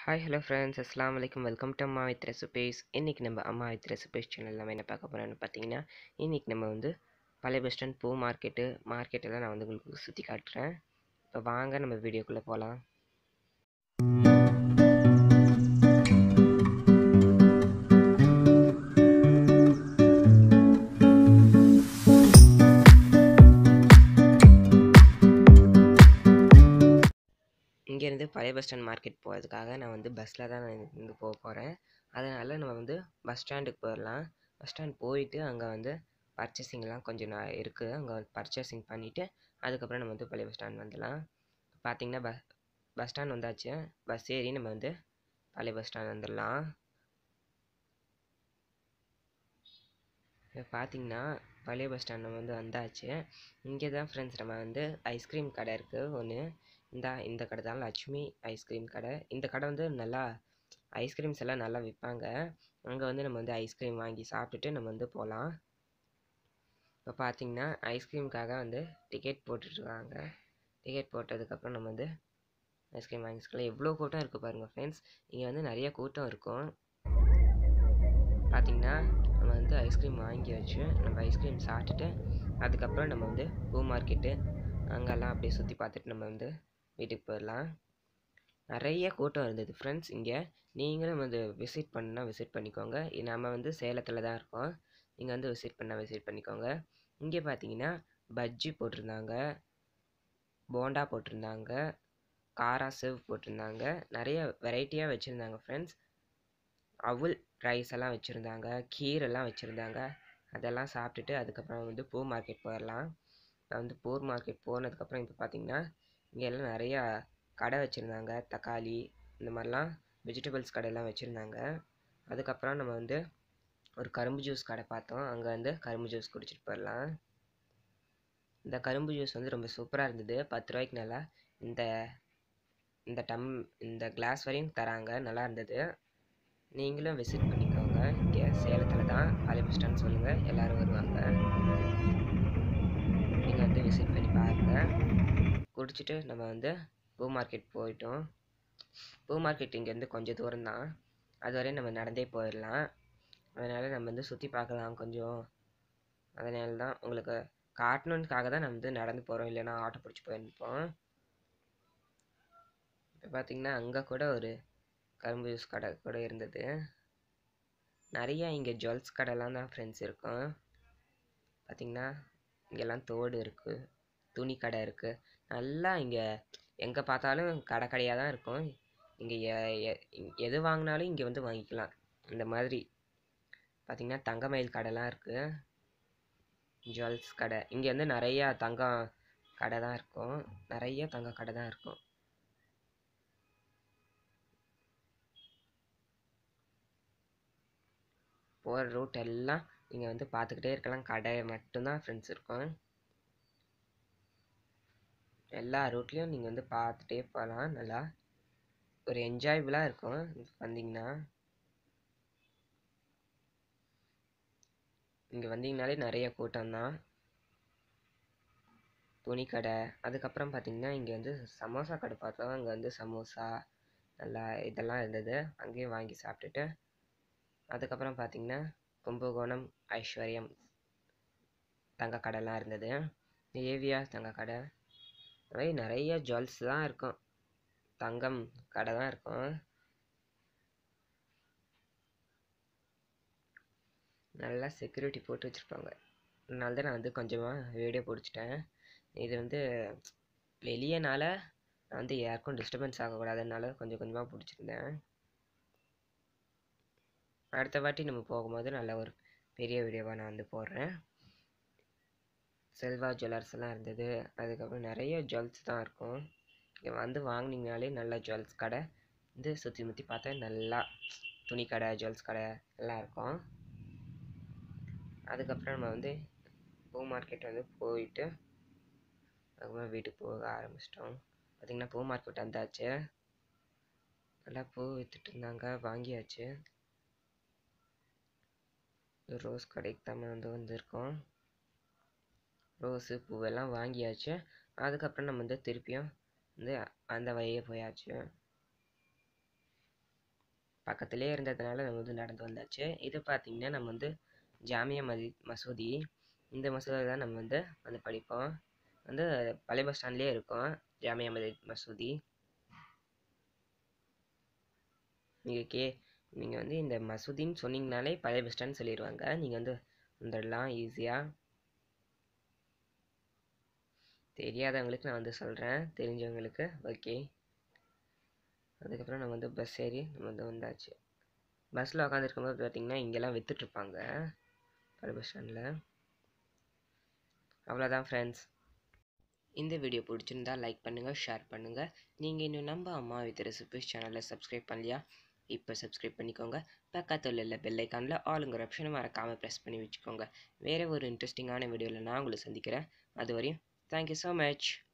hi hello friends அஸ்லாம் வலைக்கம் welcome to Amma with recipes இன்றைக்கி நம்ம அம்மா வித் ரெசிபீஸ் சேனல் நம்ம என்ன பார்க்க போகிறோம்னு பார்த்தீங்கன்னா இன்றைக்கி நம்ம வந்து பழைய பஸ் ஸ்டாண்ட் பூ மார்க்கெட்டு மார்க்கெட்டெல்லாம் நான் வந்து உங்களுக்கு சுற்றி காட்டுறேன் இப்போ வாங்க நம்ம வீடியோக்குள்ளே போகலாம் இங்கேருந்து பழைய பஸ் ஸ்டாண்ட் மார்க்கெட் போகிறதுக்காக நான் வந்து பஸ்ஸில் தான் நான் இருந்து போக போகிறேன் அதனால் நம்ம வந்து பஸ் ஸ்டாண்டுக்கு போயிடலாம் பஸ் ஸ்டாண்ட் போயிட்டு அங்கே வந்து பர்ச்சேசிங்லாம் கொஞ்சம் நான் இருக்குது அங்கே பர்ச்சேசிங் பண்ணிவிட்டு அதுக்கப்புறம் நம்ம வந்து பழைய பஸ் ஸ்டாண்ட் வந்துடலாம் பார்த்தீங்கன்னா பஸ் பஸ் ஸ்டாண்ட் வந்தாச்சு பஸ் ஏறி நம்ம வந்து பழைய பஸ் ஸ்டாண்ட் வந்துடலாம் இப்போ பார்த்தீங்கன்னா பழைய பஸ் ஸ்டாண்ட் நம்ம வந்து வந்தாச்சு இங்கே தான் ஃப்ரெண்ட்ஸ் நம்ம வந்து ஐஸ்கிரீம் கடை இருக்குது ஒன்று இந்த இந்த கடை தான் லட்சுமி ஐஸ்கிரீம் கடை இந்த கடை வந்து நல்லா ஐஸ்கிரீம்ஸ் எல்லாம் நல்லா விற்பாங்க அங்கே வந்து நம்ம வந்து ஐஸ்கிரீம் வாங்கி சாப்பிட்டுட்டு நம்ம வந்து போகலாம் இப்போ பார்த்தீங்கன்னா ஐஸ்கிரீமுக்காக வந்து டிக்கெட் போட்டுட்ருக்காங்க டிக்கெட் போட்டதுக்கப்புறம் நம்ம வந்து ஐஸ்கிரீம் வாங்கிக்கலாம் எவ்வளோ கூட்டம் இருக்குது பாருங்கள் ஃப்ரெண்ட்ஸ் இங்கே வந்து நிறைய கூட்டம் இருக்கும் பார்த்தீங்கன்னா நம்ம வந்து ஐஸ்கிரீம் வாங்கி வச்சு நம்ம ஐஸ்கிரீம் சாப்பிட்டுட்டு அதுக்கப்புறம் நம்ம வந்து பூ மார்க்கெட்டு அங்கெல்லாம் அப்படியே சுற்றி பார்த்துட்டு நம்ம வந்து வீட்டுக்கு போயிடலாம் நிறைய கூட்டம் இருந்தது ஃப்ரெண்ட்ஸ் இங்கே நீங்களும் வந்து விசிட் பண்ணால் விசிட் பண்ணிக்கோங்க நம்ம வந்து சேலத்தில் தான் இருக்கோம் நீங்கள் வந்து விசிட் பண்ணால் விசிட் பண்ணிக்கோங்க இங்கே பார்த்தீங்கன்னா பஜ்ஜி போட்டிருந்தாங்க போண்டா போட்டிருந்தாங்க காரா சேவ் போட்டிருந்தாங்க நிறைய வெரைட்டியாக வச்சுருந்தாங்க ஃப்ரெண்ட்ஸ் அவுல் ரைஸ் எல்லாம் வச்சுருந்தாங்க கீரெல்லாம் வச்சுருந்தாங்க அதெல்லாம் சாப்பிட்டுட்டு அதுக்கப்புறம் வந்து பூ மார்க்கெட் போயிடலாம் நான் வந்து பூர் மார்க்கெட் போனதுக்கப்புறம் இப்போ பார்த்தீங்கன்னா இங்கே எல்லாம் நிறையா கடை வச்சுருந்தாங்க தக்காளி இந்த மாதிரிலாம் வெஜிடபிள்ஸ் கடையெல்லாம் வச்சுருந்தாங்க அதுக்கப்புறம் நம்ம வந்து ஒரு கரும்பு ஜூஸ் கடை பார்த்தோம் அங்கே வந்து கரும்பு ஜூஸ் குடிச்சிட்டு போயிடலாம் இந்த கரும்பு ஜூஸ் வந்து ரொம்ப சூப்பராக இருந்தது பத்து ரூபாய்க்கு நல்லா இந்த இந்த டம் இந்த கிளாஸ் வரையும் தராங்க நல்லா இருந்தது நீங்களும் விசிட் பண்ணிக்கோங்க இங்கே சேலத்தில் தான் பழைய பஸ் ஸ்டாண்ட் சொல்லுங்கள் எல்லோரும் வருவாங்க நீங்கள் வந்து விசிட் பண்ணி பாருங்கள் குடிச்சிட்டு நம்ம வந்து பூ மார்க்கெட் போயிட்டோம் பூ மார்க்கெட் இங்கேருந்து கொஞ்சம் தூரம் தான் அது வரையும் நம்ம நடந்தே போயிடலாம் அதனால் நம்ம வந்து சுற்றி பார்க்கலாம் கொஞ்சம் அதனால தான் உங்களுக்கு காட்டணுன்னுக்காக தான் நம்ம வந்து நடந்து போகிறோம் இல்லைன்னா ஆட்டோ பிடிச்சி போயிருப்போம் இப்போ பார்த்தீங்கன்னா அங்கே கூட ஒரு கரும்பு ஜூஸ் கடை கூட இருந்தது நிறைய இங்கே ஜுவல்ஸ் கடைலாம் தான் ஃப்ரெண்ட்ஸ் இருக்கும் பார்த்திங்கன்னா இங்கெல்லாம் தோடு இருக்குது துணி கடை இருக்குது நல்லா இங்கே எங்கே பார்த்தாலும் கடை கடையாக தான் இருக்கும் இங்கே எது வாங்கினாலும் இங்கே வந்து வாங்கிக்கலாம் இந்த மாதிரி பார்த்திங்கன்னா தங்கமயில் கடைலாம் இருக்குது ஜுவல்ஸ் கடை இங்கே வந்து நிறையா தங்கம் கடை தான் இருக்கும் நிறைய தங்க கடை தான் இருக்கும் போகிற ரூட் எல்லாம் நீங்கள் வந்து பார்த்துக்கிட்டே இருக்கலாம் கடை மட்டும்தான் ஃப்ரெண்ட்ஸ் இருக்கும் எல்லா ரூட்லேயும் நீங்கள் வந்து பார்த்துட்டே போகலாம் நல்லா ஒரு என்ஜாயபுளாக இருக்கும் வந்தீங்கன்னா இங்கே வந்தீங்கனாலே நிறைய கூட்டம் தான் துணி கடை அதுக்கப்புறம் பார்த்தீங்கன்னா இங்கே வந்து சமோசா கடை பார்த்தோம் அங்கே வந்து சமோசா நல்லா இதெல்லாம் இருந்தது அங்கேயும் வாங்கி சாப்பிட்டுட்டு அதுக்கப்புறம் பார்த்தீங்கன்னா கும்பகோணம் ஐஸ்வர்யம் தங்க கடைலாம் இருந்தது ஏவியா தங்க கடை நிறைய நிறைய ஜுவல்ஸ் தான் இருக்கும் தங்கம் கடை தான் இருக்கும் நல்லா செக்யூரிட்டி போட்டு வச்சுருப்பாங்க அதனால தான் நான் வந்து கொஞ்சமாக வீடியோ பிடிச்சிட்டேன் இது வந்து வெளியனால நான் வந்து யாருக்கும் டிஸ்டர்பன்ஸ் ஆகக்கூடாதுனால கொஞ்சம் கொஞ்சமாக பிடிச்சிருந்தேன் அடுத்த வாட்டி நம்ம போகும்போது நல்ல ஒரு பெரிய வீடியோவாக நான் வந்து போடுறேன் செல்வா ஜுவல்லர்ஸ் எல்லாம் இருந்தது அதுக்கப்புறம் நிறைய ஜுவல்ஸ் தான் இருக்கும் இங்கே வந்து வாங்கினீங்கனாலே நல்ல ஜுவல்ஸ் கடை வந்து சுற்றி முற்றி பார்த்தா நல்லா துணி கடை ஜுவல்ஸ் கடை எல்லாம் இருக்கும் அதுக்கப்புறம் நம்ம வந்து பூ மார்க்கெட் வந்து போயிட்டு அதுக்கப்புறம் வீட்டுக்கு போக ஆரம்பிச்சிட்டோம் பார்த்திங்கன்னா பூ மார்க்கெட் வந்தாச்சு நல்லா பூ விற்றுட்டு இருந்தாங்க வாங்கியாச்சு ரோஸ் கடைக்கு தான் வந்து வந்திருக்கோம் ரோஸு பூவெல்லாம் வாங்கியாச்சு அதுக்கப்புறம் நம்ம வந்து திருப்பியும் வந்து அந்த வழியே போயாச்சு பக்கத்துலேயே இருந்ததுனால நம்ம வந்து நடந்து வந்தாச்சு இது பார்த்திங்கன்னா நம்ம வந்து ஜாமியா மதி மசூதி இந்த மசூதி தான் நம்ம வந்து வந்து படிப்போம் வந்து பழைய பஸ் ஸ்டாண்ட்லேயே இருக்கும் ஜாமியா மதி மசூதி நீங்கள் கே நீங்கள் வந்து இந்த மசூதின்னு சொன்னீங்கனாலே பழைய பஸ் ஸ்டாண்ட் சொல்லிடுவாங்க நீங்கள் வந்து வந்துடலாம் ஈஸியாக தெரியாதவங்களுக்கு நான் வந்து சொல்கிறேன் தெரிஞ்சவங்களுக்கு ஓகே அதுக்கப்புறம் நம்ம வந்து பஸ் ஏறி நம்ம வந்து வந்தாச்சு பஸ்ஸில் உட்காந்துருக்கும்போது பார்த்தீங்கன்னா இங்கெல்லாம் விற்றுட்ருப்பாங்க பழைய பஸ் ஸ்டாண்டில் அவ்வளோதான் ஃப்ரெண்ட்ஸ் இந்த வீடியோ பிடிச்சிருந்தா லைக் பண்ணுங்கள் ஷேர் பண்ணுங்கள் நீங்கள் இன்னும் நம்ம அம்மா வித் ரெசிபிஸ் சேனலில் சப்ஸ்கிரைப் பண்ணலையா இப்போ சப்ஸ்கிரைப் பண்ணிக்கோங்க பக்கத்தில் உள்ள பெல் ஐக்கானில் ஆளுங்கிற ஆப்ஷனை மறக்காமல் ப்ரெஸ் பண்ணி வச்சுக்கோங்க வேறு ஒரு இன்ட்ரெஸ்டிங்கான வீடியோவில் நான் உங்களை சந்திக்கிறேன் அது வரையும் தேங்க்யூ ஸோ மச்